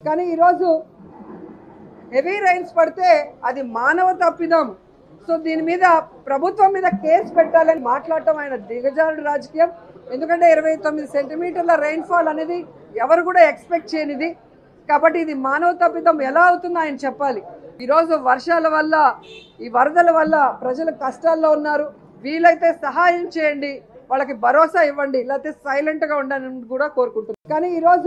కానీ ఈరోజు heavy rains పడితే అది మానవ తప్పిదం సో దీని మీద ప్రభుత్వం మీద కేసు పెట్టాలని మాట్లాడటం ఆయన దిగజారుడు రాజకీయం ఎందుకంటే ఇరవై తొమ్మిది సెంటీమీటర్ల రైన్ఫాల్ అనేది ఎవరు కూడా ఎక్స్పెక్ట్ చేయనిది కాబట్టి ఇది మానవ తప్పిదం ఎలా అవుతుందో ఆయన చెప్పాలి ఈరోజు వర్షాల వల్ల ఈ వరదల వల్ల ప్రజలు కష్టాల్లో ఉన్నారు వీలైతే సహాయం చేయండి వాళ్ళకి భరోసా ఇవ్వండి లేకపోతే సైలెంట్గా ఉండని కూడా కోరుకుంటున్నారు కానీ ఈరోజు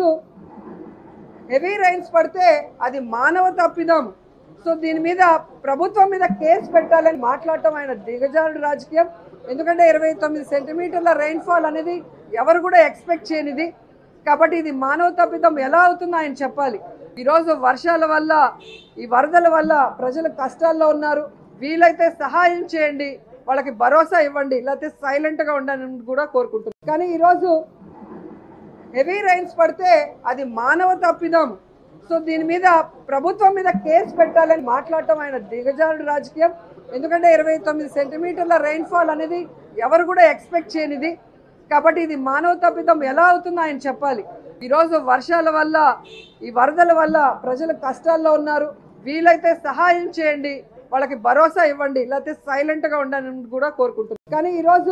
హెవీ రైన్స్ పడితే అది మానవ తప్పిదం సో దీని మీద ప్రభుత్వం మీద కేసు పెట్టాలని మాట్లాడటం ఆయన దిగజారుడు రాజకీయం ఎందుకంటే ఇరవై తొమ్మిది సెంటీమీటర్ల రైన్ఫాల్ అనేది ఎవరు కూడా ఎక్స్పెక్ట్ చేయనిది కాబట్టి ఇది మానవ తప్పిదం ఎలా అవుతుందో ఆయన చెప్పాలి ఈరోజు వర్షాల వల్ల ఈ వరదల వల్ల ప్రజలు కష్టాల్లో ఉన్నారు వీలైతే సహాయం చేయండి వాళ్ళకి భరోసా ఇవ్వండి లేకపోతే సైలెంట్గా ఉండని కూడా కోరుకుంటున్నారు కానీ ఈరోజు హెవీ రైన్స్ పడితే అది మానవ తప్పిదం సో దీని మీద ప్రభుత్వం మీద కేసు పెట్టాలని మాట్లాడటం ఆయన దిగజారుడు రాజకీయం ఎందుకంటే ఇరవై తొమ్మిది సెంటీమీటర్ల రైన్ఫాల్ అనేది ఎవరు కూడా ఎక్స్పెక్ట్ చేయనిది కాబట్టి ఇది మానవ తప్పిదం ఎలా అవుతుందో ఆయన చెప్పాలి ఈరోజు వర్షాల వల్ల ఈ వరదల వల్ల ప్రజలు కష్టాల్లో ఉన్నారు వీలైతే సహాయం చేయండి వాళ్ళకి భరోసా ఇవ్వండి లేకపోతే సైలెంట్గా ఉండని కూడా కోరుకుంటున్నారు కానీ ఈరోజు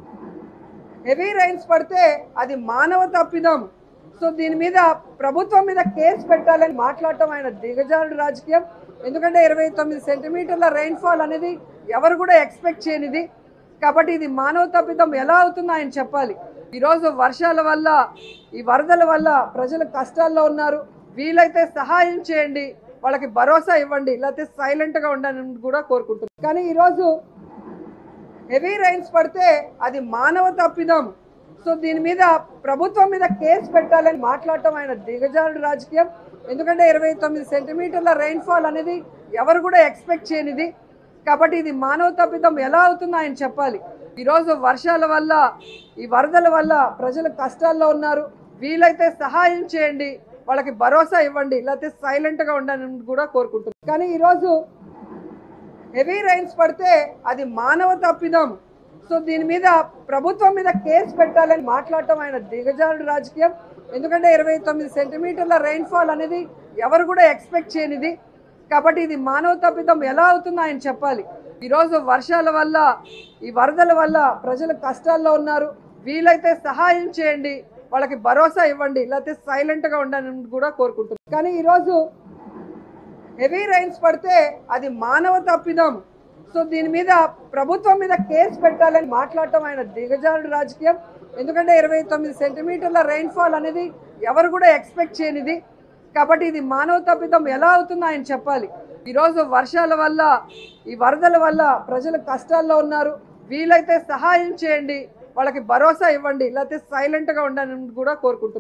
హెవీ రైన్స్ పడితే అది మానవ తప్పిదం సో దీని మీద ప్రభుత్వం మీద కేసు పెట్టాలని మాట్లాడటం ఆయన దిగజారుడు రాజకీయం ఎందుకంటే ఇరవై తొమ్మిది సెంటీమీటర్ల రైన్ఫాల్ అనేది ఎవరు కూడా ఎక్స్పెక్ట్ చేయనిది కాబట్టి ఇది మానవ తప్పిదం ఎలా అవుతుందో ఆయన చెప్పాలి ఈరోజు వర్షాల వల్ల ఈ వరదల వల్ల ప్రజలు కష్టాల్లో ఉన్నారు వీలైతే సహాయం చేయండి వాళ్ళకి భరోసా ఇవ్వండి లేకపోతే సైలెంట్గా ఉండని కూడా కోరుకుంటున్నారు కానీ ఈరోజు హెవీ రైన్స్ పడితే అది మానవ తప్పిదం సో దీని మీద ప్రభుత్వం మీద కేసు పెట్టాలని మాట్లాడటం ఆయన దిగజారుడు రాజకీయం ఎందుకంటే ఇరవై తొమ్మిది సెంటీమీటర్ల రైన్ఫాల్ అనేది ఎవరు కూడా ఎక్స్పెక్ట్ చేయనిది కాబట్టి ఇది మానవ తప్పిదం ఎలా అవుతుందో ఆయన చెప్పాలి ఈరోజు వర్షాల వల్ల ఈ వరదల వల్ల ప్రజలు కష్టాల్లో ఉన్నారు వీలైతే సహాయం చేయండి వాళ్ళకి భరోసా ఇవ్వండి లేకపోతే సైలెంట్గా ఉండని కూడా కోరుకుంటున్నారు కానీ ఈరోజు హెవీ రైన్స్ పడితే అది మానవ తప్పిదం సో దీని మీద ప్రభుత్వం మీద కేసు పెట్టాలని మాట్లాడటం ఆయన దిగజారుడు రాజకీయం ఎందుకంటే ఇరవై తొమ్మిది సెంటీమీటర్ల రైన్ఫాల్ అనేది ఎవరు కూడా ఎక్స్పెక్ట్ చేయనిది కాబట్టి ఇది మానవ తప్పిదం ఎలా అవుతుందో ఆయన చెప్పాలి ఈరోజు వర్షాల వల్ల ఈ వరదల వల్ల ప్రజలు కష్టాల్లో ఉన్నారు వీలైతే సహాయం చేయండి వాళ్ళకి భరోసా ఇవ్వండి లేకపోతే సైలెంట్గా ఉండని కూడా కోరుకుంటున్నారు కానీ ఈరోజు హెవీ రైన్స్ పడితే అది మానవ తప్పిదం సో దీని మీద ప్రభుత్వం మీద కేసు పెట్టాలని మాట్లాడటం ఆయన దిగజారుడు రాజకీయం ఎందుకంటే ఇరవై తొమ్మిది సెంటీమీటర్ల రైన్ఫాల్ అనేది ఎవరు కూడా ఎక్స్పెక్ట్ చేయనిది కాబట్టి ఇది మానవ తప్పిదం ఎలా అవుతుందో ఆయన చెప్పాలి ఈరోజు వర్షాల వల్ల ఈ వరదల వల్ల ప్రజలు కష్టాల్లో ఉన్నారు వీలైతే సహాయం చేయండి వాళ్ళకి భరోసా ఇవ్వండి లేకపోతే సైలెంట్గా ఉండని కూడా కోరుకుంటున్నారు